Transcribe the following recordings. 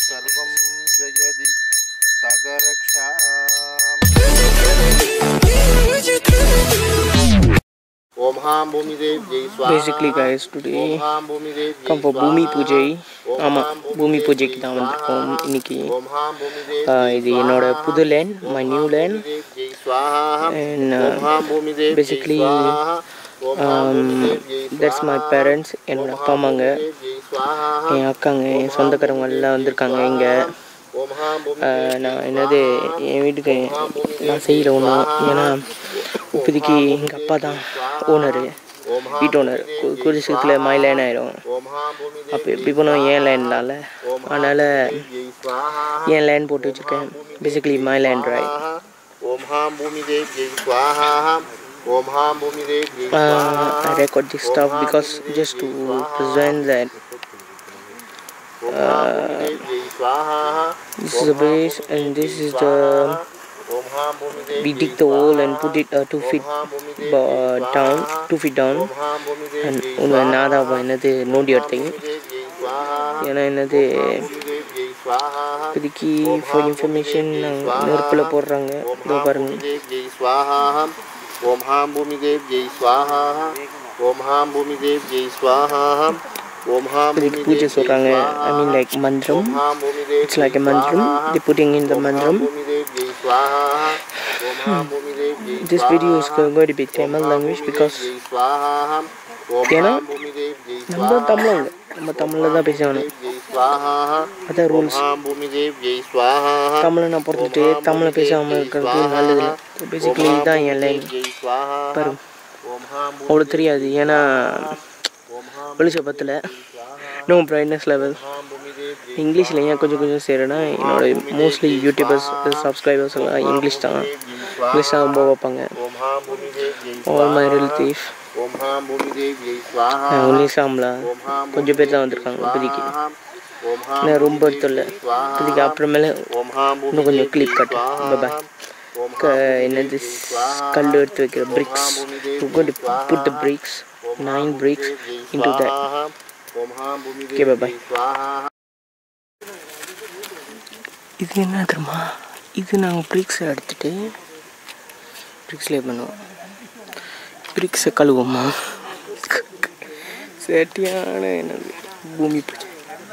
सर्वं जयति सकरक्षाम् ॐ हां भूमिदेव्यै स्वाहा Basically guys, today ॐ हां भूमिदेव्यै come for பூமி स्वाहा. பூஜை ॐ ஆமாம் हां பூமி பூஜைக்கு தான் स्वाहा. வந்திருக்கோம் இன்னைக்கு ॐ हां भूमिदेव्यै ஆஹ் இது என்னோட स्वाहा. புது லேண்ட் மை ॐ நியூ हां லேண்ட் भूमिदेव्यै स्वाहा. And, ॐ हां भूमिदेव्यै basically, स्वाहा. ॐ हां भूमिदेव्यै that's my स्वाहा. parents என்னோட ॐ அப்பா हां அம்மாங்க भूमिदेव्यै स्वाहा. என் அக்காங்க என் சொந்தக்காரங்க எல்லாம் வந்திருக்காங்க இங்கே ॐ हां भूमिदेव्यै நான் என்னது என் வீட்டுக்கு நான் செய்கிற ஒன்றும் ஏன்னா இப்போதைக்கு எங்கள் அப்பா தான் ஓனரு ॐ हां வீட்டு ஓனர் குறி சீக்கிரத்தில் மை லேன் ஆயிரும் ॐ हां भूमिदेव्यै அப்போ எப்படி போனோம் ஏன் லேண்ட்னால அதனால் स्वाहा. ஏன் லேண்ட் போட்டு வச்சுருக்கேன் பேசிக்கலி மை லேண்ட் ரைட் ॐ हां भूमिदेव्यै स्वाहा ॐ हां भूमिदेव्यै uh, स्वाहा I record this stuff because just to present that ॐ हां भूमिदेव्यै स्वाहा this is the base and this is the ॐ हां भूमिदेव्यै we dig the hole and put it uh, two feet हां भूमिदेव्यै uh, down two feet down ॐ हां and भूमिदेव्यै ஒன்று நான் தான் என்னது நோண்டி எடுத்தேன் भूमिदेव्यै स्वाहा ஏன்னா என்னது भूमिदेव्यै स्वाहा இப்போதைக்கு ஃபார் இன்ஃபர்மேஷன் நெருப்பில் போடுறாங்க இதோ பாருங்க भूमिदेव्यै स्वाहा ॐ हां भूमिदेव्यै स्वाहा ॐ हां भूमिदेव्यै स्वाहा ॐ हां இப்போதைக்கு பூஜை சொல்கிறாங்க ஐ மீன் லைக் மந்திரம் हां भूमिदेव्यै இட்ஸ் லைக் எ மந்திரம் தி புட்டிங் இன் த மந்திரம் भूमिदेव्यै स्वाहा ॐ हां भूमिदेव्यै this video is going to be Tamil language because स्वाहा ॐ ஏன்னா हां भूमिदेव्यै நம்ம தமிழங்க நம்ம தமிழில் தான் பேசணும் स्वाहा அதான் ரூல்ஸ் हां भूमिदेव्यै स्वाहा தமிழை நான் பிறந்துட்டு தமிழை பேசாமல் இருக்கிறது நல்லது பேசிக்கலி இதுதான் என் லைன் स्वाहा பாருங்க ॐ हां அவ்வளோ தெரியாது ஏன்னா வெளிச்சப்பத்தில் நோ பிரைட்னஸ் லெவல் हां भूमिदेव्यै இங்கிலீஷில் ஏன் கொஞ்சம் கொஞ்சம் செய்கிறேன்னா என்னோட மோஸ்ட்லி யூடியூபர்ஸ் சப்ஸ்கிரைபர்ஸ் எல்லாம் இங்கிலீஷ் தான் இங்கிலீஷ் தான் ரொம்ப வைப்பாங்க ॐ हां भूमिदेव्यै ஆல் மை ரிலேட்டிவ் ॐ हां भूमिदेव्यै स्वाहा ஒன்லி சாம்லா ॐ हां கொஞ்சம் பேர் தான் வந்திருக்காங்க இப்போதைக்கு स्वाहा ॐ हां நான் ரொம்ப எடுத்துல இப்போதைக்கு அப்புறமேல ॐ हां இன்னும் கொஞ்சம் கிளிப் கட்டு பாய் ॐ க என்னது கல் எடுத்து வைக்கிற bricks put the bricks nine bricks into that स्वाहा ॐ हां Okay, bye bye. भूमिदेव्यै स्वाहा இது என்ன தெரியுமா இது நாங்கள் பிரிக்ஸை எடுத்துட்டு பிரிக்ஸ்லேயே பண்ணுவோம் பிரிக்ஸை கழுவோமா சேட்டியான என்னது பூமி பூஜை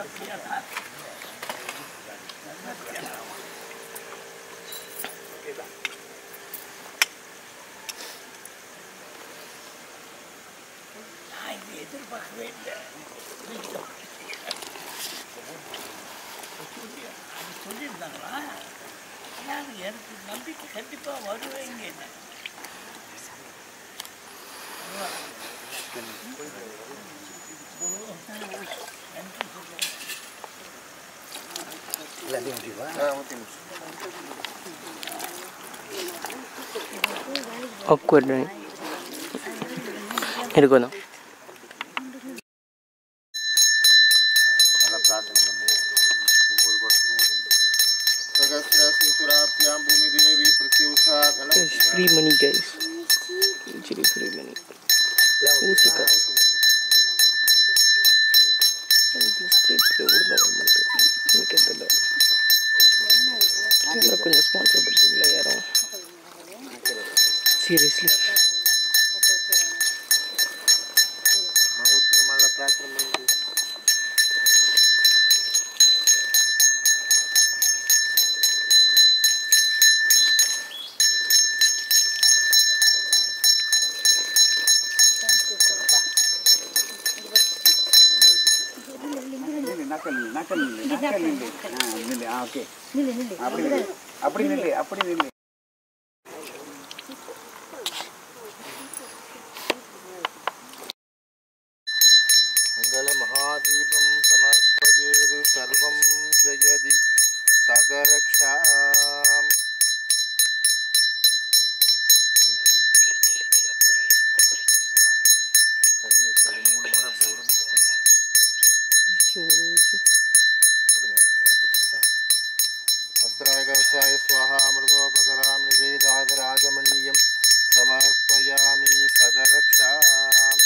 awkward right எனக்கு தான் நல்லா பிரார்த்தனை பண்ணுங்க ஒன்பது குடத்துக்கும் சகஸ்ர சிசுராபியாம் Bhoomidevi Pratyusha It's free money guys actually free money ஊசி காசு கொஞ்சம் ஸ்பான்சர் பண்ணுறீங்களா யாரும் சீரியஸ்லி நல்லா பிரார்த்தனை பண்ணுங்க நக்கல் நக்கல் நக்கல் நில்லு ஆ நில்லு ஆ ஓகே அப்படி நில்லு அப்படி நில்லு அப்படி நில்லு मङ्गलमहादीपं समर्पयेत् सर्वं जयति सकरक्षाम् தண்ணி வச்சு மூணு முறை அப்படி விடுங்க விடுங்க அதை பிடிச்சிக்கிட்டாங்க अस्त्राय कवचाय स्वाहा अमृतोपकरां निवेदादराजमणीयं समर्पयामि सदरक्षाम्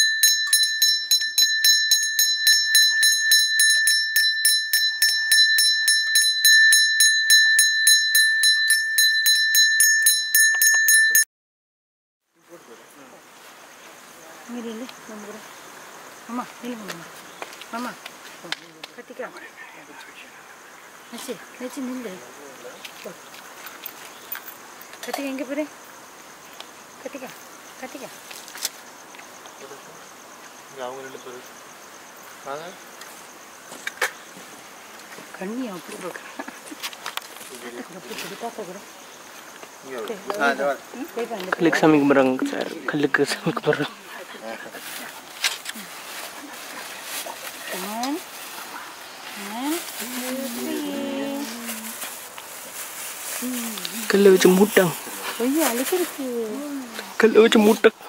கத்திக்கா நச்சு நச்சு நில்லு கத்திக்கா எங்கே போகிறேன் கத்திக்கா கத்திக்கா இங்க அவங்க ரெண்டு பேரும் வாங்க கண்ணி அப்படி பார்க்குறேன் அப்படி கொடுத்தா பார்க்குறேன் இங்க வரு. ஆ, இந்த வரு. கேட்க அந்த கல்லுக்கு சாமி கும்பிட்றாங்க சார் கல்லுக்கு சாமி கும்பிட்றாங்க One, one, two, three. கல்லை வச்சு மூட்டாங்க ஐயோ அழுக்கிருக்கு கல்லை வச்சு மூட்டை